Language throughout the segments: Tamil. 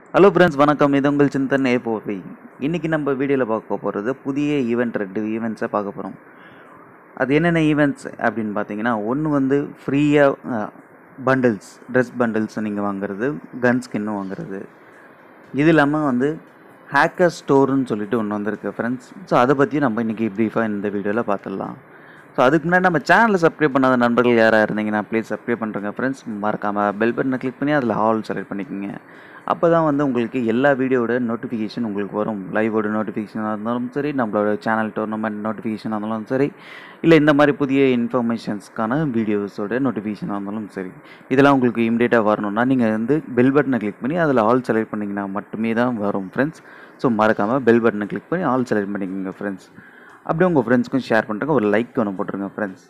ஹலோ ஃப்ரெண்ட்ஸ் வணக்கம் இது உங்கள் சிந்தன் ஏ போர்வை இன்றைக்கி நம்ம வீடியோவில் பார்க்க போகிறது புதிய ஈவெண்ட் ரெண்டு ஈவெண்ட்ஸை பார்க்க போகிறோம் அது என்னென்ன ஈவெண்ட்ஸ் அப்படின்னு பார்த்தீங்கன்னா ஒன்று வந்து ஃப்ரீயாக பண்டில்ஸ் ட்ரெஸ் பண்டில்ஸ் நீங்கள் வாங்குறது கன் ஸ்கின்னும் வாங்குறது இது இல்லாமல் வந்து ஹேக்கர் ஸ்டோர்னு சொல்லிட்டு ஒன்று வந்திருக்கு ஃப்ரெண்ட்ஸ் ஸோ அதை பற்றி நம்ம இன்றைக்கி ப்ரீஃபாக இந்த வீடியோவில் பார்த்துடலாம் ஸோ அதுக்கு முன்னாடி நம்ம சேனலை சப்ஸ்கிரைப் பண்ணாத நண்பர்கள் யாராக இருந்தீங்கன்னா ப்ளீஸ் சப்ஸ்கிரைப் பண்ணுறங்க ஃப்ரெண்ட்ஸ் மறக்காமல் பெல் பட்டனை கிளிக் பண்ணி அதில் ஆல் செலக்ட் பண்ணிக்கோங்க அப்போ தான் வந்து உங்களுக்கு எல்லா வீடியோட நோட்டிஃபிகேஷன் உங்களுக்கு வரும் லைவோட நோட்டிஃபிகேஷனாக இருந்தாலும் சரி நம்மளோட சேனல் டோர்னமெண்ட் நோட்டிஃபிகேஷனாக இருந்தாலும் சரி இல்லை இந்த மாதிரி புதிய இன்ஃபர்மேஷன்ஸ்க்கான வீடியோஸோட நோட்டிஃபிகேஷனாக இருந்தாலும் சரி இதெல்லாம் உங்களுக்கு இம்மிடியேட்டாக வரணும்னா நீங்கள் வந்து பெல் பட்டனை கிளிக் பண்ணி அதில் ஆல் செலக்ட் பண்ணிங்கன்னா மட்டுமே தான் வரும் ஃப்ரெண்ட்ஸ் ஸோ மறக்காமல் பெல் பட்டனை கிளிக் பண்ணி ஆல் செலக்ட் பண்ணிக்கோங்க ஃப்ரெண்ட்ஸ் அப்படியே உங்கள் ஃப்ரெண்ட்ஸ்க்கும் ஷேர் பண்ணுறங்க ஒரு லைக் ஒன்று போட்டுருங்க ஃப்ரெண்ட்ஸ்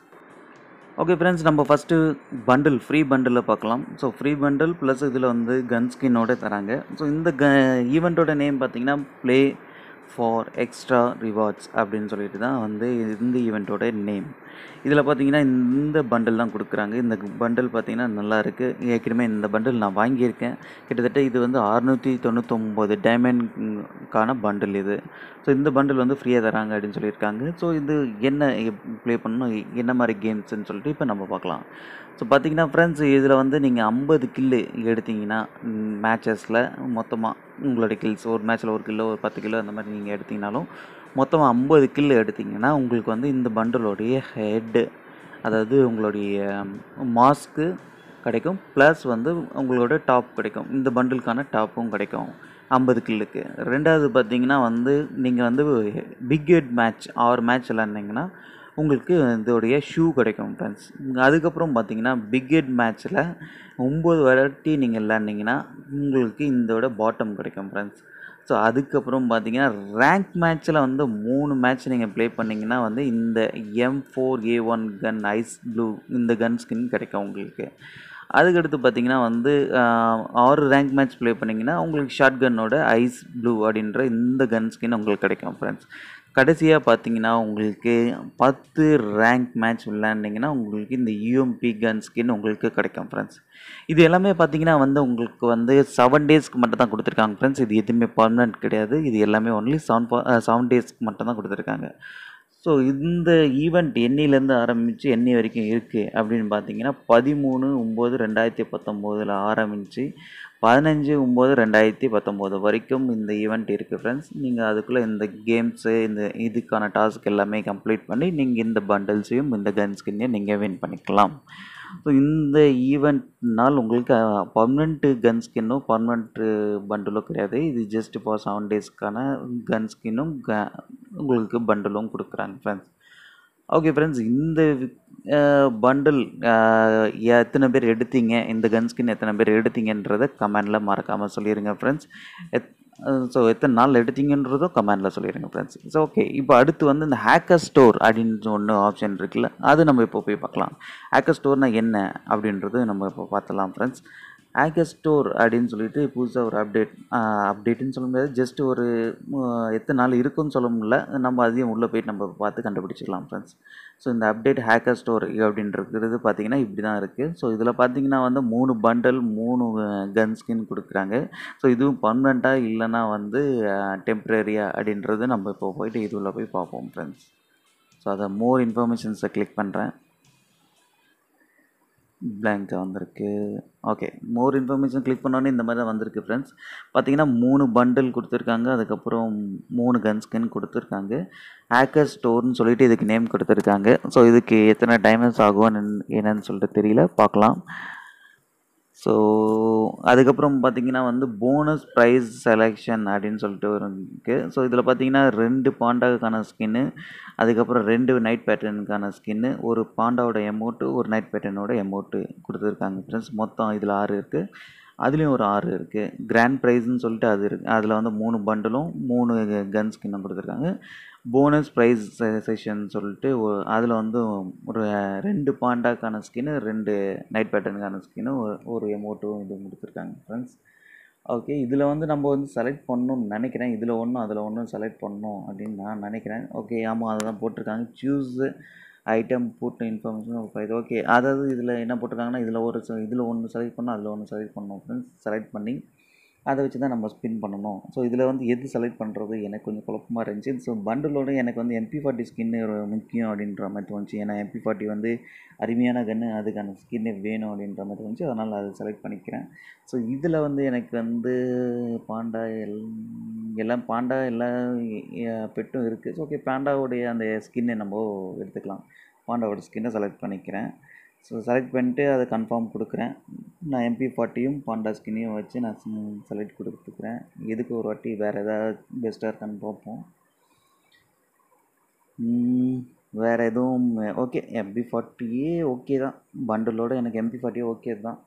ஓகே ஃப்ரெண்ட்ஸ் நம்ம ஃபஸ்ட்டு பண்டில் ஃப்ரீ பண்டிலில் பார்க்கலாம் ஸோ ஃப்ரீ பண்டில் ப்ளஸ் இதில் வந்து கன் ஸ்கின்னோட தராங்க ஸோ இந்த க ஈவெண்ட்டோட நேம் பார்த்தீங்கன்னா ப்ளே ஃபார் எக்ஸ்ட்ரா ரிவார்ட்ஸ் அப்படின்னு சொல்லிட்டு தான் வந்து இந்த ஈவெண்ட்டோட நேம் இதில் பார்த்தீங்கன்னா இந்த பண்டில் தான் கொடுக்குறாங்க இந்த பண்டில் பார்த்தீங்கன்னா நல்லா இருக்குது ஏற்கனவே இந்த பண்டில் நான் வாங்கியிருக்கேன் கிட்டத்தட்ட இது வந்து அறுநூற்றி தொண்ணூத்தொம்பது டைமண்ட்கான பண்டில் இது ஸோ இந்த பண்டில் வந்து ஃப்ரீயாக தராங்க அப்படின்னு சொல்லியிருக்காங்க ஸோ இது என்ன ப்ளே பண்ணணும் என்ன மாதிரி கேம்ஸ்ன்னு சொல்லிட்டு இப்போ நம்ம பார்க்கலாம் ஸோ பார்த்தீங்கன்னா ஃப்ரெண்ட்ஸ் இதில் வந்து நீங்கள் ஐம்பது கில்லு எடுத்தீங்கன்னா மேட்சஸில் மொத்தமாக உங்களுடைய கில்ஸ் ஒரு மேட்ச்சில் ஒரு கிலோ ஒரு பத்து கிலோ அந்த மாதிரி நீங்கள் எடுத்தீங்கனாலும் மொத்தமாக ஐம்பது கில்லு எடுத்தீங்கன்னா உங்களுக்கு வந்து இந்த பண்டிலோடைய ஹெட்டு அதாவது உங்களுடைய மாஸ்க்கு கிடைக்கும் ப்ளஸ் வந்து உங்களோட டாப் கிடைக்கும் இந்த பண்டிலுக்கான டாப்பும் கிடைக்கும் ஐம்பது கில்லுக்கு ரெண்டாவது பார்த்தீங்கன்னா வந்து நீங்கள் வந்து பிக் ஹெட் மேட்ச் ஆறு மேட்ச் விளாண்டிங்கன்னா உங்களுக்கு இதோடைய ஷூ கிடைக்கும் ஃப்ரெண்ட்ஸ் அதுக்கப்புறம் பார்த்தீங்கன்னா பிக் ஹெட் மேட்ச்சில் ஒம்பது வாட்டி நீங்கள் விளாண்டிங்கன்னா உங்களுக்கு இதோட பாட்டம் கிடைக்கும் ஃப்ரெண்ட்ஸ் ஸோ அதுக்கப்புறம் பார்த்தீங்கன்னா ரேங்க் மேட்ச்சில் வந்து மூணு மேட்ச் நீங்கள் ப்ளே பண்ணிங்கன்னா வந்து இந்த M four A one gun ice blue இந்த கன் ஸ்கின் கிடைக்கும் உங்களுக்கு அதுக்கடுத்து பார்த்தீங்கன்னா வந்து ஆறு ரேங்க் மேட்ச் ப்ளே பண்ணிங்கன்னா உங்களுக்கு ஷார்ட் கன்னோட ஐஸ் ப்ளூ அப்படின்ற இந்த கன் ஸ்கின் உங்களுக்கு கிடைக்கும் ஃப்ரெண்ட்ஸ் கடைசியாக பார்த்தீங்கன்னா உங்களுக்கு பத்து ரேங்க் மேட்ச் விளையாண்டிங்கன்னா உங்களுக்கு இந்த யூஎம்பி கன் ஸ்கின் உங்களுக்கு கிடைக்கும் ஃப்ரெண்ட்ஸ் இது எல்லாமே பார்த்தீங்கன்னா வந்து உங்களுக்கு வந்து செவன் டேஸ்க்கு மட்டும் தான் கொடுத்துருக்காங்க ஃப்ரெண்ட்ஸ் இது எதுவுமே பர்மனெண்ட் கிடையாது இது எல்லாமே ஒன்லி செவன் செவன் டேஸ்க்கு மட்டும் தான் கொடுத்துருக்காங்க ஸோ இந்த ஈவெண்ட் என்னையிலேருந்து ஆரம்பித்து என்னை வரைக்கும் இருக்குது அப்படின்னு பார்த்தீங்கன்னா பதிமூணு ஒம்பது ரெண்டாயிரத்தி பத்தொம்போதில் ஆரம்பித்து பதினஞ்சு ஒம்பது ரெண்டாயிரத்தி பத்தொம்போது வரைக்கும் இந்த ஈவெண்ட் இருக்குது ஃப்ரெண்ட்ஸ் நீங்கள் அதுக்குள்ளே இந்த கேம்ஸு இந்த இதுக்கான டாஸ்க் எல்லாமே கம்ப்ளீட் பண்ணி நீங்கள் இந்த பண்டல்ஸையும் இந்த கன் ஸ்கின்னையும் நீங்கள் வின் பண்ணிக்கலாம் ஸோ இந்த ஈவெண்ட்னால் உங்களுக்கு பர்மனெண்ட்டு கன் ஸ்கின்னும் பர்மனெண்ட்டு பண்டிலும் கிடையாது இது ஜஸ்ட் ஃபார் செவன் டேஸ்க்கான கன் ஸ்கின்னும் க உங்களுக்கு பண்டிலும் கொடுக்குறாங்க ஃப்ரெண்ட்ஸ் ஓகே ஃப்ரெண்ட்ஸ் இந்த பண்டில் எத்தனை பேர் எடுத்தீங்க இந்த கன் ஸ்கின் எத்தனை பேர் எடுத்தீங்கன்றதை கமெண்டில் மறக்காமல் சொல்லிடுங்க ஃப்ரெண்ட்ஸ் எத் ஸோ எத்தனை நாள் எடுத்தீங்கன்றதும் கமெண்டில் சொல்லிடுங்க ஃப்ரெண்ட்ஸ் ஸோ ஓகே இப்போ அடுத்து வந்து இந்த ஹேக்கர் ஸ்டோர் அப்படின்னு ஒன்று ஆப்ஷன் இருக்குல்ல அது நம்ம இப்போ போய் பார்க்கலாம் ஹேக்கர் ஸ்டோர்னால் என்ன அப்படின்றது நம்ம இப்போ பார்த்துலாம் ஃப்ரெண்ட்ஸ் ஹேக்கர் ஸ்டோர் அப்படின்னு சொல்லிட்டு புதுசாக ஒரு அப்டேட் அப்டேட்டுன்னு சொல்ல முடியாது ஜஸ்ட் ஒரு எத்தனை நாள் இருக்குன்னு சொல்ல முடியல நம்ம அதையும் உள்ளே போயிட்டு நம்ம பார்த்து கண்டுபிடிச்சிக்கலாம் ஃப்ரெண்ட்ஸ் ஸோ இந்த அப்டேட் ஹேக்கர் ஸ்டோர் அப்படின்றது பார்த்தீங்கன்னா இப்படி தான் இருக்குது ஸோ இதில் பார்த்தீங்கன்னா வந்து மூணு பண்டல் மூணு கன் ஸ்கின் கொடுக்குறாங்க ஸோ இதுவும் பர்மனெண்ட்டாக இல்லைன்னா வந்து டெம்ப்ரரியா அப்படின்றது நம்ம இப்போ போயிட்டு இதுவில் போய் பார்ப்போம் ஃப்ரெண்ட்ஸ் ஸோ அதை மோர் இன்ஃபர்மேஷன்ஸை கிளிக் பண்ணுறேன் பிளாங்காக வந்திருக்கு ஓகே மோர் இன்ஃபர்மேஷன் கிளிக் பண்ணோன்னே இந்த மாதிரி தான் வந்திருக்கு ஃப்ரெண்ட்ஸ் பார்த்தீங்கன்னா மூணு பண்டில் கொடுத்துருக்காங்க அதுக்கப்புறம் மூணு கன் ஸ்கின் கொடுத்துருக்காங்க ஹேக்கர் ஸ்டோர்னு சொல்லிட்டு இதுக்கு நேம் கொடுத்துருக்காங்க ஸோ இதுக்கு எத்தனை டைமண்ட்ஸ் ஆகும் என்னன்னு சொல்லிட்டு தெரியல பார்க்கலாம் ஸோ அதுக்கப்புறம் பார்த்தீங்கன்னா வந்து போனஸ் ப்ரைஸ் செலெக்ஷன் அப்படின்னு சொல்லிட்டு ஒரு இருக்குது ஸோ இதில் பார்த்தீங்கன்னா ரெண்டு பாண்டாவுக்கான ஸ்கின்னு அதுக்கப்புறம் ரெண்டு நைட் பேட்டர்னுக்கான ஸ்கின்னு ஒரு பாண்டாவோட எமௌண்ட்டு ஒரு நைட் பேட்டர்னோட எமௌண்ட்டு கொடுத்துருக்காங்க ஃப்ரெண்ட்ஸ் மொத்தம் இதில் ஆறு இருக்குது அதுலேயும் ஒரு ஆறு இருக்குது கிராண்ட் ப்ரைஸ்ன்னு சொல்லிட்டு அது இருக்குது அதில் வந்து மூணு பண்டலும் மூணு கன் ஸ்கின்னும் கொடுத்துருக்காங்க போனஸ் ப்ரைஸ் செஷன் சொல்லிட்டு அதில் வந்து ஒரு ரெண்டு பாண்டாக்கான ஸ்கின்னு ரெண்டு நைட் பேட்டர்னுக்கான ஸ்கின்னு ஒரு எமௌண்ட்டும் இது கொடுத்துருக்காங்க ஃப்ரெண்ட்ஸ் ஓகே இதில் வந்து நம்ம வந்து செலக்ட் பண்ணணும்னு நினைக்கிறேன் இதில் ஒன்றும் அதில் ஒன்றும் செலக்ட் பண்ணணும் அப்படின்னு நான் நினைக்கிறேன் ஓகே ஆமாம் அதை தான் போட்டிருக்காங்க சூஸ் ஐட்டம் போட்டு இன்ஃபர்மேஷன் இது ஓகே அதாவது இதில் என்ன போட்டிருக்காங்கன்னா இதில் ஒரு இதில் ஒன்று செலக்ட் பண்ணணும் அதில் ஒன்று செலக்ட் பண்ணணும் ஃப்ரெண்ட்ஸ் செலக்ட் பண்ணி அதை வச்சு தான் நம்ம ஸ்பின் பண்ணணும் ஸோ இதில் வந்து எது செலக்ட் பண்ணுறது எனக்கு கொஞ்சம் குழப்பமாக இருந்துச்சு ஸோ பண்டிலோட எனக்கு வந்து எம்பி ஃபார்ட்டி ஸ்கின்னு முக்கியம் அப்படின்ற மாதிரி தோணுச்சு ஏன்னா எம்பி ஃபார்ட்டி வந்து அருமையான கன்று அதுக்கான ஸ்கின்னு வேணும் அப்படின்ற மாதிரி தோணுச்சு அதனால் அதை செலக்ட் பண்ணிக்கிறேன் ஸோ இதில் வந்து எனக்கு வந்து பாண்டா எல் எல்லாம் பாண்டா எல்லா பெட்டும் இருக்குது ஸோ ஓகே பாண்டாவுடைய அந்த ஸ்கின்னை நம்ம எடுத்துக்கலாம் பாண்டாவோட ஸ்கின்னை செலக்ட் பண்ணிக்கிறேன் ஸோ செலக்ட் பண்ணிட்டு அதை கன்ஃபார்ம் கொடுக்குறேன் நான் எம்பி ஃபார்ட்டியும் பாண்டா ஸ்கின்னையும் வச்சு நான் செலக்ட் கொடுத்துக்கிறேன் எதுக்கு ஒரு வாட்டி வேறு ஏதாவது பெஸ்ட்டாக இருக்கான்னு பார்ப்போம் வேறு எதுவும் ஓகே எம்பி ஃபார்ட்டியே ஓகே தான் பண்டிலோட எனக்கு எம்பி ஃபார்ட்டியே ஓகே தான்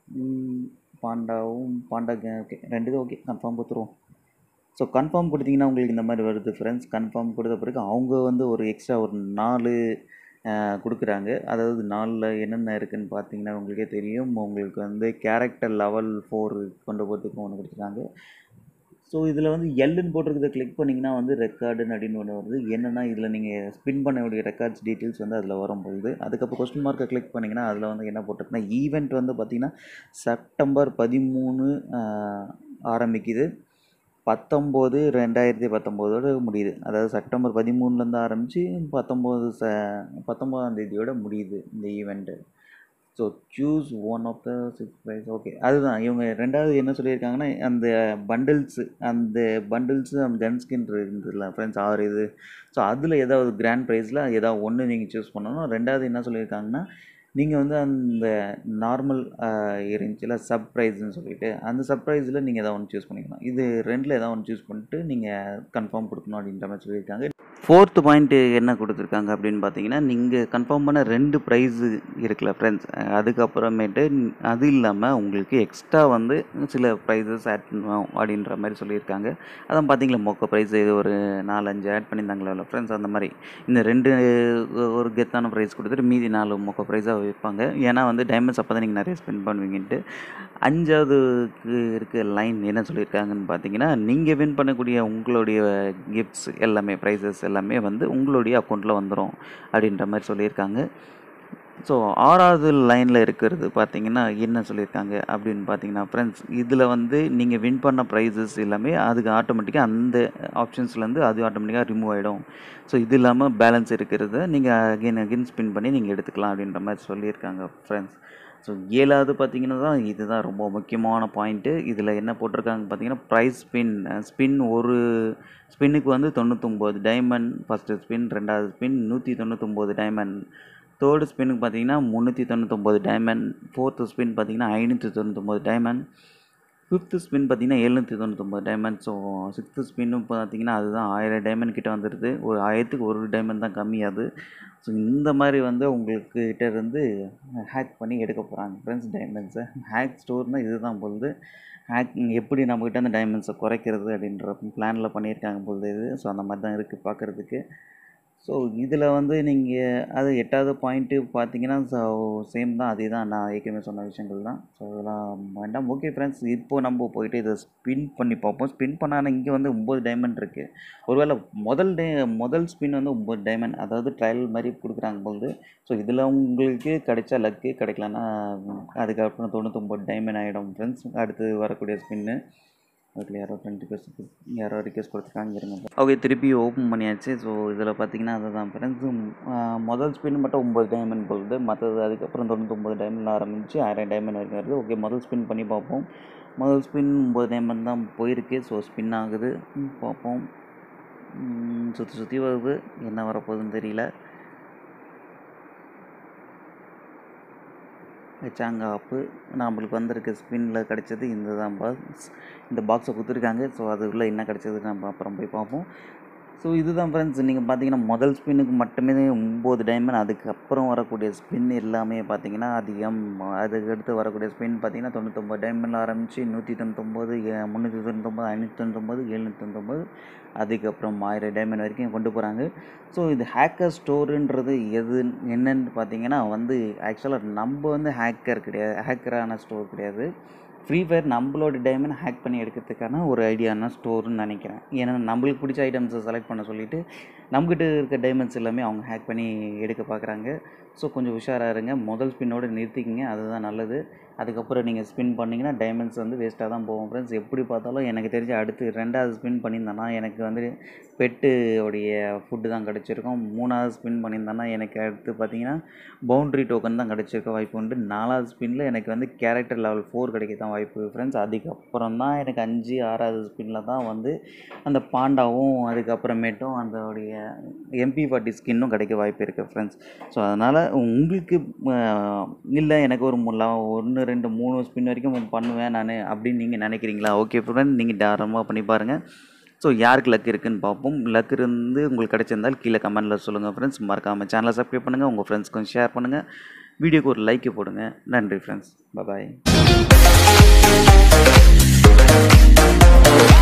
பாண்டாவும் பாண்டா ஓகே ரெண்டுக்கும் ஓகே கன்ஃபார்ம் கொடுத்துருவோம் ஸோ கன்ஃபார்ம் கொடுத்தீங்கன்னா உங்களுக்கு இந்த மாதிரி வருது ஃப்ரெண்ட்ஸ் கன்ஃபார்ம் கொடுத்த பிறகு அவங்க வந்து ஒரு எக்ஸ்ட்ரா ஒரு நாலு கொடுக்குறாங்க அதாவது நாலில் என்னென்ன இருக்குதுன்னு பார்த்தீங்கன்னா உங்களுக்கே தெரியும் உங்களுக்கு வந்து கேரக்டர் லெவல் ஃபோர் கொண்டு போகிறதுக்கு ஒன்று கொடுத்துருக்காங்க ஸோ இதில் வந்து எல்லுன்னு போட்டிருக்கிறத கிளிக் பண்ணிங்கன்னா வந்து ரெக்கார்டுன்னு அப்படின்னு ஒன்று வருது என்னென்னா இதில் நீங்கள் ஸ்பின் பண்ணக்கூடிய ரெக்கார்ட்ஸ் டீட்டெயில்ஸ் வந்து அதில் வரும்பொழுது அதுக்கப்புறம் கொஸ்டின் மார்க்கை கிளிக் பண்ணிங்கன்னா அதில் வந்து என்ன போட்டிருக்குன்னா ஈவெண்ட் வந்து பார்த்திங்கன்னா செப்டம்பர் பதிமூணு ஆரம்பிக்குது பத்தொம்போது ரெண்டாயிரத்தி பத்தொம்போதோடு முடியுது அதாவது செப்டம்பர் பதிமூணுலேருந்து ஆரம்பித்து பத்தொம்போது ச பத்தொம்போதாம் தேதியோட முடியுது இந்த event so choose one of the six prize okay அதுதான் இவங்க ரெண்டாவது என்ன சொல்லியிருக்காங்கன்னா அந்த பண்டில்ஸு அந்த பண்டில்ஸு அந்த கன் ஸ்கின் இருந்ததுல ஃப்ரெண்ட்ஸ் ஆறு இது ஸோ அதில் ஏதாவது கிராண்ட் ப்ரைஸில் ஏதாவது ஒன்று நீங்கள் சூஸ் பண்ணணும் ரெண்டாவது என்ன சொல்லியிருக்காங்கன்னா நீங்கள் வந்து அந்த நார்மல் இருந்துச்சுல சப் ப்ரைஸ்ன்னு சொல்லிட்டு அந்த சப் ப்ரைஸில் நீங்கள் எதாவது ஒன்று சூஸ் பண்ணிக்கணும் இது ரெண்டில் ஏதாவது ஒன்று சூஸ் பண்ணிட்டு நீங்கள் கன்ஃபார்ம் கொடுக்கணும் அப்படின்ற மாதிரி சொல்லியிருக்காங்க ஃபோர்த்து பாயிண்ட்டு என்ன கொடுத்துருக்காங்க அப்படின்னு பார்த்தீங்கன்னா நீங்கள் கன்ஃபார்ம் பண்ண ரெண்டு ப்ரைஸு இருக்குல்ல ஃப்ரெண்ட்ஸ் அதுக்கப்புறமேட்டு அது இல்லாமல் உங்களுக்கு எக்ஸ்ட்ரா வந்து சில ப்ரைஸஸ் ஆட் பண்ணுவோம் அப்படின்ற மாதிரி சொல்லியிருக்காங்க அதான் பார்த்தீங்களா மொக்க ப்ரைஸ் இது ஒரு நாலஞ்சு ஆட் பண்ணியிருந்தாங்களா ஃப்ரெண்ட்ஸ் அந்த மாதிரி இந்த ரெண்டு ஒரு கெத்தான ப்ரைஸ் கொடுத்துட்டு மீதி நாலு மொக்க ப்ரைஸாக வைப்பாங்க ஏன்னா வந்து டைமண்ட்ஸ் அப்போ தான் நீங்கள் நிறைய ஸ்பெண்ட் பண்ணுவீங்கன்ட்டு அஞ்சாவதுக்கு இருக்க லைன் என்ன சொல்லியிருக்காங்கன்னு பார்த்தீங்கன்னா நீங்கள் வின் பண்ணக்கூடிய உங்களுடைய கிஃப்ட்ஸ் எல்லாமே ப்ரைஸஸ் எல்லாமே வந்து உங்களுடைய அக்கௌண்ட்டில் வந்துடும் அப்படின்ற மாதிரி சொல்லியிருக்காங்க ஸோ ஆறாவது லைனில் இருக்கிறது பார்த்தீங்கன்னா என்ன சொல்லியிருக்காங்க அப்படின்னு பார்த்தீங்கன்னா ஃப்ரெண்ட்ஸ் இதில் வந்து நீங்கள் வின் பண்ண ப்ரைஸஸ் எல்லாமே அதுக்கு ஆட்டோமேட்டிக்காக அந்த ஆப்ஷன்ஸ்லேருந்து அது ஆட்டோமேட்டிக்காக ரிமூவ் ஆகிடும் ஸோ இது இல்லாமல் பேலன்ஸ் இருக்கிறத நீங்கள் அகைன் அகைன் ஸ்பின் பண்ணி நீங்கள் எடுத்துக்கலாம் அப்படின்ற மாதிரி சொல்லியிருக்காங்க ஃப்ரெண்ட்ஸ் ஸோ ஏழாவது பார்த்தீங்கன்னா தான் இதுதான் ரொம்ப முக்கியமான பாயிண்ட்டு இதில் என்ன போட்டிருக்காங்க பார்த்தீங்கன்னா ப்ரைஸ் ஸ்பின் ஸ்பின் ஒரு ஸ்பின்னுக்கு வந்து தொண்ணூத்தொம்பது டைமண்ட் ஃபஸ்ட்டு ஸ்பின் ரெண்டாவது ஸ்பின் நூற்றி தொண்ணூத்தொம்பது டைமண்ட் தேர்டு ஸ்பின்னுக்கு பார்த்தீங்கன்னா முந்நூற்றி தொண்ணூத்தொம்பது டைமண்ட் ஃபோர்த்து ஸ்பின் பார்த்தீங்கன்னா ஐநூற்றி தொண்ணூத்தொம்பது டைமண்ட் ஃபிஃப்த்து ஸ்பின் பார்த்தீங்கன்னா எழுநூற்றி தொண்ணூத்தொம்பது டைமண்ட் ஸோ சிக்ஸ்த்து ஸ்பின்னும் பார்த்தீங்கன்னா அதுதான் ஆயிரம் டைமண்ட் கிட்ட வந்துடுது ஒரு ஆயிரத்துக்கு ஒரு டைமண்ட் தான் கம்மி அது ஸோ இந்த மாதிரி வந்து உங்களுக்கு கிட்ட இருந்து ஹேக் பண்ணி எடுக்க போகிறாங்க ஃப்ரெண்ட்ஸ் டைமண்ட்ஸை ஹேக் ஸ்டோர்னால் இதுதான் பொழுது ஹேக் எப்படி நம்மக்கிட்ட அந்த டைமண்ட்ஸை குறைக்கிறது அப்படின்ற பிளானில் பண்ணியிருக்காங்க பொழுது இது ஸோ அந்த மாதிரி தான் இருக்குது பார்க்குறதுக்கு ஸோ இதில் வந்து நீங்கள் அது எட்டாவது பாயிண்ட்டு பார்த்தீங்கன்னா ஸோ சேம் தான் அதே தான் நான் ஏற்கனவே சொன்ன விஷயங்கள் தான் ஸோ அதெல்லாம் வேண்டாம் ஓகே ஃப்ரெண்ட்ஸ் இப்போ நம்ம போயிட்டு இதை ஸ்பின் பண்ணி பார்ப்போம் ஸ்பின் பண்ணால் இங்கே வந்து ஒம்பது டைமண்ட் இருக்குது ஒருவேளை முதல் டே முதல் ஸ்பின் வந்து ஒம்பது டைமண்ட் அதாவது ட்ரையல் மாதிரி கொடுக்குறாங்க போது ஸோ இதில் உங்களுக்கு கிடைச்சா லக்கு கிடைக்கலன்னா அதுக்கப்புறம் தொண்ணூத்தொம்பது டைமண்ட் ஆகிடும் ஃப்ரெண்ட்ஸ் அடுத்து வரக்கூடிய ஸ்பின்னு அதில் யாரோ டுவெண்ட்டி பர்சன்ட் யாரோ ரிக்வஸ்ட் கொடுத்துருக்காங்க இருங்க ஓகே திருப்பி ஓப்பன் பண்ணியாச்சு ஸோ இதில் பார்த்தீங்கன்னா அதுதான் ஃப்ரெண்ட்ஸ் முதல் ஸ்பின் மட்டும் ஒம்பது டைமண்ட் போகுது மற்றது அதுக்கப்புறம் தொண்ணூத்தொம்பது டைமண்ட் ஆரம்பிச்சு ஆயிரம் டைமண்ட் வரைக்கும் வருது ஓகே முதல் ஸ்பின் பண்ணி பார்ப்போம் முதல் ஸ்பின் ஒம்பது டைமண்ட் தான் போயிருக்கு ஸோ ஸ்பின் ஆகுது பார்ப்போம் சுற்றி சுற்றி வருது என்ன வரப்போகுதுன்னு தெரியல வச்சாங்க ஆப்பு நம்மளுக்கு வந்திருக்க ஸ்பின்னில் கிடச்சது இந்த தான் பாக்ஸ் இந்த பாக்ஸை கொடுத்துருக்காங்க ஸோ அதுக்குள்ளே என்ன கிடச்சது நம்ம அப்புறம் போய் பார்ப்போம் ஸோ இதுதான் ஃப்ரெண்ட்ஸ் நீங்கள் பார்த்தீங்கன்னா முதல் ஸ்பின்னுக்கு மட்டுமே ஒம்பது டைமண்ட் அதுக்கப்புறம் வரக்கூடிய ஸ்பின் எல்லாமே பார்த்தீங்கன்னா அதிகம் அதுக்கடுத்து வரக்கூடிய ஸ்பின் பார்த்தீங்கன்னா தொண்ணூத்தொம்பது டைமண்டில் ஆரம்பித்து நூற்றி தொண்ணூத்தொம்பது முந்நூற்றி தொண்ணூத்தொம்பது ஐநூற்றி தொண்ணூத்தொம்பது எழுநூற்றி தொண்ணூத்தொம்பது அதுக்கப்புறம் ஆயிரம் டைமண்ட் வரைக்கும் கொண்டு போகிறாங்க ஸோ இது ஹேக்கர் ஸ்டோருன்றது எது என்னன்னு பார்த்தீங்கன்னா வந்து ஆக்சுவலாக நம்ம வந்து ஹேக்கர் கிடையாது ஹேக்கரான ஸ்டோர் கிடையாது ஃப்ரீ ஃபயர் நம்மளோட டைமண்ட் ஹேக் பண்ணி எடுக்கிறதுக்கான ஒரு ஐடியான ஸ்டோர்னு நினைக்கிறேன் ஏன்னா நம்மளுக்கு பிடிச்ச ஐட்டம்ஸை செலக்ட் பண்ண சொல்லிவிட்டு நம்மக்கிட்ட இருக்க டைமண்ட்ஸ் எல்லாமே அவங்க ஹேக் பண்ணி எடுக்க பார்க்குறாங்க ஸோ கொஞ்சம் உஷாராக இருங்க முதல் ஸ்பின்னோட நிறுத்திக்கிங்க அதுதான் நல்லது அதுக்கப்புறம் நீங்கள் ஸ்பின் பண்ணிங்கன்னா டைமண்ட்ஸ் வந்து வேஸ்ட்டாக தான் போகும் ஃப்ரெண்ட்ஸ் எப்படி பார்த்தாலும் எனக்கு தெரிஞ்ச அடுத்து ரெண்டாவது ஸ்பின் பண்ணியிருந்தேன்னா எனக்கு வந்து பெட்டு உடைய ஃபுட்டு தான் கிடச்சிருக்கும் மூணாவது ஸ்பின் பண்ணியிருந்தேன்னா எனக்கு அடுத்து பார்த்தீங்கன்னா பவுண்ட்ரி டோக்கன் தான் கிடச்சிருக்க வாய்ப்பு உண்டு நாலாவது ஸ்பின்னில் எனக்கு வந்து கேரக்டர் லெவல் ஃபோர் கிடைக்க தான் வாய்ப்பு ஃப்ரெண்ட்ஸ் அதுக்கப்புறம் தான் எனக்கு அஞ்சு ஆறாவது ஸ்பின்னில் தான் வந்து அந்த பாண்டாவும் அதுக்கப்புறமேட்டும் அதோடைய எம்பி ஃபார்ட்டி ஸ்கின்னும் கிடைக்க வாய்ப்பு இருக்குது ஃப்ரெண்ட்ஸ் ஸோ அதனால் உங்களுக்கு இல்லை எனக்கு ஒரு ஒன்று ரெண்டு மூணு ஸ்பின் வரைக்கும் பண்ணுவேன் நான் அப்படின்னு நீங்கள் நினைக்கிறீங்களா ஓகே ஃப்ரெண்ட் நீங்கள் தாராளமாக பண்ணி பாருங்கள் ஸோ யாருக்கு லக் இருக்குன்னு பார்ப்போம் லக் இருந்து உங்களுக்கு கிடைச்சிருந்தால் கீழே கமெண்ட்டில் சொல்லுங்கள் ஃப்ரெண்ட்ஸ் மறக்காமல் சேனலை சப்ஸ்கிரைப் பண்ணுங்கள் உங்கள் ஃப்ரெண்ட்ஸ்க்கும் ஷேர் பண்ணுங்கள் வீடியோக்கு ஒரு லைக் போடுங்க நன்றி ஃப்ரெண்ட்ஸ் பாய்